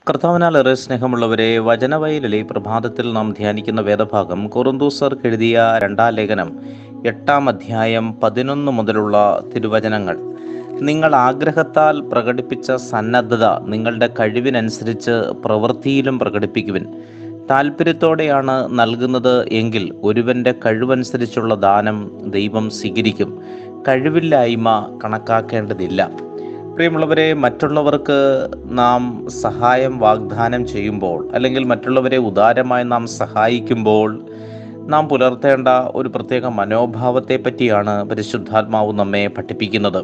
കർത്താവിനാലേറെ സ്നേഹമുള്ളവരെ വചനവയലിലെ ഈ പ്രഭാതത്തിൽ നാം ധ്യാനിക്കുന്ന വേദഭാഗം കൊറുന്തൂസർക്ക് എഴുതിയ രണ്ടാം ലേഖനം എട്ടാം അധ്യായം പതിനൊന്ന് മുതലുള്ള തിരുവചനങ്ങൾ നിങ്ങൾ ആഗ്രഹത്താൽ പ്രകടിപ്പിച്ച സന്നദ്ധത നിങ്ങളുടെ കഴിവിനനുസരിച്ച് പ്രവൃത്തിയിലും പ്രകടിപ്പിക്കുവിൻ താല്പര്യത്തോടെയാണ് നൽകുന്നത് എങ്കിൽ ഒരുവന്റെ കഴിവനുസരിച്ചുള്ള ദാനം ദൈവം സ്വീകരിക്കും കഴിവില്ലായ്മ കണക്കാക്കേണ്ടതില്ല പ്രിയമുള്ളവരെ മറ്റുള്ളവർക്ക് നാം സഹായം വാഗ്ദാനം ചെയ്യുമ്പോൾ അല്ലെങ്കിൽ മറ്റുള്ളവരെ ഉദാരമായി നാം സഹായിക്കുമ്പോൾ നാം പുലർത്തേണ്ട ഒരു പ്രത്യേക മനോഭാവത്തെ പറ്റിയാണ് പരിശുദ്ധാത്മാവ് നമ്മെ പഠിപ്പിക്കുന്നത്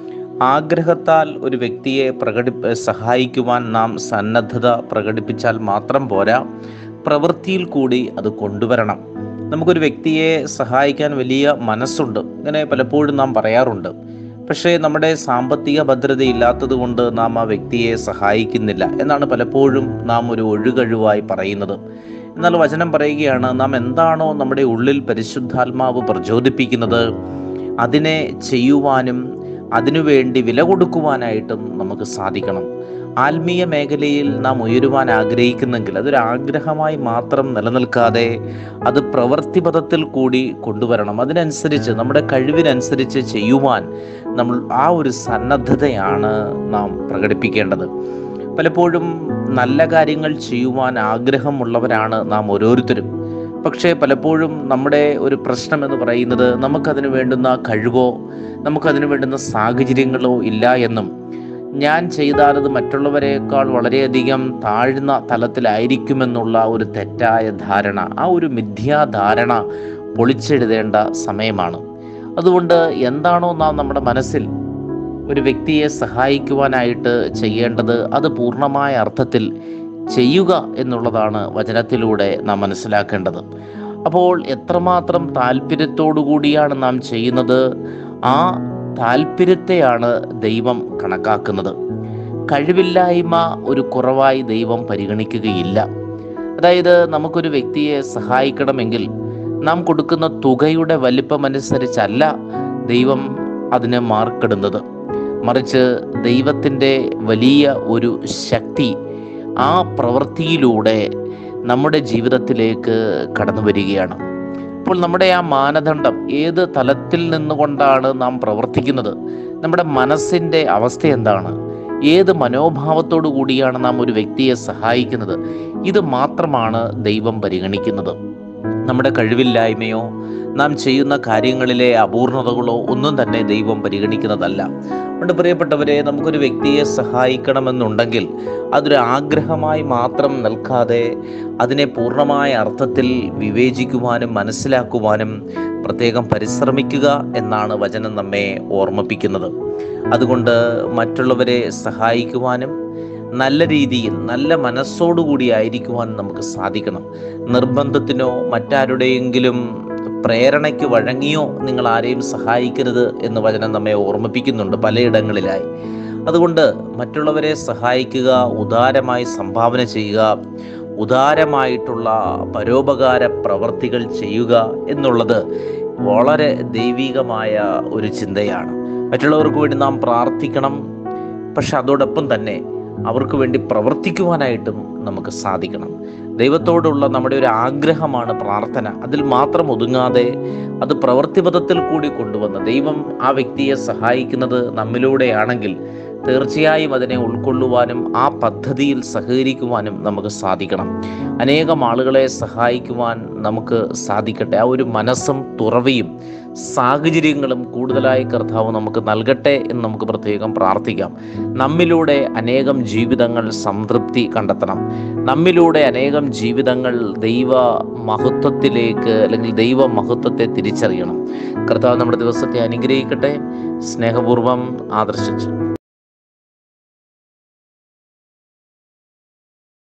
ആഗ്രഹത്താൽ ഒരു വ്യക്തിയെ പ്രകടി സഹായിക്കുവാൻ നാം സന്നദ്ധത പ്രകടിപ്പിച്ചാൽ മാത്രം പോരാ പ്രവൃത്തിയിൽ കൂടി അത് കൊണ്ടുവരണം നമുക്കൊരു വ്യക്തിയെ സഹായിക്കാൻ വലിയ മനസ്സുണ്ട് ഇങ്ങനെ പലപ്പോഴും നാം പറയാറുണ്ട് പക്ഷേ നമ്മുടെ സാമ്പത്തിക ഭദ്രത ഇല്ലാത്തത് കൊണ്ട് നാം ആ വ്യക്തിയെ സഹായിക്കുന്നില്ല എന്നാണ് പലപ്പോഴും നാം ഒരു ഒഴുകഴുവായി പറയുന്നത് എന്നാൽ വചനം പറയുകയാണ് നാം എന്താണോ നമ്മുടെ ഉള്ളിൽ പരിശുദ്ധാത്മാവ് പ്രചോദിപ്പിക്കുന്നത് അതിനെ ചെയ്യുവാനും അതിനുവേണ്ടി വില കൊടുക്കുവാനായിട്ടും നമുക്ക് സാധിക്കണം ആത്മീയ മേഖലയിൽ നാം ഉയരുവാൻ ആഗ്രഹിക്കുന്നെങ്കിൽ അതൊരു ആഗ്രഹമായി മാത്രം നിലനിൽക്കാതെ അത് പ്രവൃത്തിപഥത്തിൽ കൂടി കൊണ്ടുവരണം അതിനനുസരിച്ച് നമ്മുടെ കഴിവിനനുസരിച്ച് ചെയ്യുവാൻ നമ്മൾ ആ ഒരു സന്നദ്ധതയാണ് നാം പ്രകടിപ്പിക്കേണ്ടത് പലപ്പോഴും നല്ല കാര്യങ്ങൾ ചെയ്യുവാൻ ആഗ്രഹമുള്ളവരാണ് നാം ഓരോരുത്തരും പക്ഷേ പലപ്പോഴും നമ്മുടെ ഒരു പ്രശ്നം എന്ന് പറയുന്നത് നമുക്കതിന് വേണ്ടുന്ന കഴിവോ നമുക്കതിന് വേണ്ടുന്ന സാഹചര്യങ്ങളോ ഇല്ല എന്നും ഞാൻ ചെയ്താൽ അത് മറ്റുള്ളവരെക്കാൾ വളരെയധികം താഴ്ന്ന തലത്തിലായിരിക്കുമെന്നുള്ള ഒരു തെറ്റായ ധാരണ ആ ഒരു മിഥ്യാധാരണ പൊളിച്ചെഴുതേണ്ട സമയമാണ് അതുകൊണ്ട് എന്താണോ നാം നമ്മുടെ മനസ്സിൽ ഒരു വ്യക്തിയെ സഹായിക്കുവാനായിട്ട് ചെയ്യേണ്ടത് അത് പൂർണ്ണമായ അർത്ഥത്തിൽ ചെയ്യുക എന്നുള്ളതാണ് വചനത്തിലൂടെ നാം മനസ്സിലാക്കേണ്ടത് അപ്പോൾ എത്രമാത്രം താല്പര്യത്തോടു കൂടിയാണ് നാം ചെയ്യുന്നത് ആ താല്പര്യത്തെയാണ് ദൈവം കണക്കാക്കുന്നത് കഴിവില്ലായ്മ ഒരു കുറവായി ദൈവം പരിഗണിക്കുകയില്ല അതായത് നമുക്കൊരു വ്യക്തിയെ സഹായിക്കണമെങ്കിൽ നാം കൊടുക്കുന്ന തുകയുടെ വലിപ്പമനുസരിച്ചല്ല ദൈവം അതിന് മാർക്കിടുന്നത് മറിച്ച് ദൈവത്തിൻ്റെ വലിയ ഒരു ശക്തി ആ പ്രവൃത്തിയിലൂടെ നമ്മുടെ ജീവിതത്തിലേക്ക് കടന്നു വരികയാണ് അപ്പോൾ നമ്മുടെ ആ മാനദണ്ഡം ഏത് തലത്തിൽ നിന്നുകൊണ്ടാണ് നാം പ്രവർത്തിക്കുന്നത് നമ്മുടെ മനസ്സിൻ്റെ അവസ്ഥ എന്താണ് ഏത് മനോഭാവത്തോടു കൂടിയാണ് നാം ഒരു വ്യക്തിയെ സഹായിക്കുന്നത് ഇത് മാത്രമാണ് ദൈവം പരിഗണിക്കുന്നത് നമ്മുടെ കഴിവില്ലായ്മയോ നാം ചെയ്യുന്ന കാര്യങ്ങളിലെ അപൂർണതകളോ ഒന്നും തന്നെ ദൈവം പരിഗണിക്കുന്നതല്ല അതുകൊണ്ട് പ്രിയപ്പെട്ടവരെ നമുക്കൊരു വ്യക്തിയെ സഹായിക്കണമെന്നുണ്ടെങ്കിൽ അതൊരു ആഗ്രഹമായി മാത്രം നിൽക്കാതെ അതിനെ പൂർണ്ണമായ അർത്ഥത്തിൽ വിവേചിക്കുവാനും മനസ്സിലാക്കുവാനും പ്രത്യേകം പരിശ്രമിക്കുക എന്നാണ് വചനം നമ്മെ ഓർമ്മിപ്പിക്കുന്നത് അതുകൊണ്ട് മറ്റുള്ളവരെ സഹായിക്കുവാനും നല്ല രീതിയിൽ നല്ല മനസ്സോടുകൂടി ആയിരിക്കുവാൻ നമുക്ക് സാധിക്കണം നിർബന്ധത്തിനോ മറ്റാരുടെയെങ്കിലും പ്രേരണയ്ക്ക് വഴങ്ങിയോ നിങ്ങൾ ആരെയും സഹായിക്കരുത് എന്ന് വചനം നമ്മെ ഓർമ്മിപ്പിക്കുന്നുണ്ട് പലയിടങ്ങളിലായി അതുകൊണ്ട് മറ്റുള്ളവരെ സഹായിക്കുക ഉദാരമായി സംഭാവന ചെയ്യുക ഉദാരമായിട്ടുള്ള പരോപകാര പ്രവർത്തികൾ ചെയ്യുക എന്നുള്ളത് വളരെ ദൈവികമായ ഒരു ചിന്തയാണ് മറ്റുള്ളവർക്ക് വേണ്ടി നാം പ്രാർത്ഥിക്കണം പക്ഷെ അതോടൊപ്പം തന്നെ അവർക്ക് വേണ്ടി പ്രവർത്തിക്കുവാനായിട്ടും നമുക്ക് സാധിക്കണം ദൈവത്തോടുള്ള നമ്മുടെ ഒരു ആഗ്രഹമാണ് പ്രാർത്ഥന അതിൽ മാത്രം ഒതുങ്ങാതെ അത് പ്രവൃത്തിപഥത്തിൽ കൂടി കൊണ്ടുവന്ന് ദൈവം ആ വ്യക്തിയെ സഹായിക്കുന്നത് നമ്മിലൂടെയാണെങ്കിൽ തീർച്ചയായും അതിനെ ഉൾക്കൊള്ളുവാനും ആ പദ്ധതിയിൽ സഹകരിക്കുവാനും നമുക്ക് സാധിക്കണം അനേകം ആളുകളെ സഹായിക്കുവാൻ നമുക്ക് സാധിക്കട്ടെ ആ ഒരു മനസ്സും തുറവിയും സാഹചര്യങ്ങളും കൂടുതലായി കർത്താവ് നമുക്ക് നൽകട്ടെ എന്ന് നമുക്ക് പ്രത്യേകം പ്രാർത്ഥിക്കാം നമ്മിലൂടെ അനേകം ജീവിതങ്ങൾ സംതൃപ്തി കണ്ടെത്തണം നമ്മിലൂടെ അനേകം ജീവിതങ്ങൾ ദൈവ മഹത്വത്തിലേക്ക് അല്ലെങ്കിൽ ദൈവ മഹത്വത്തെ തിരിച്ചറിയണം കർത്താവ് നമ്മുടെ ദിവസത്തെ അനുഗ്രഹിക്കട്ടെ സ്നേഹപൂർവം ആദർശിച്ചു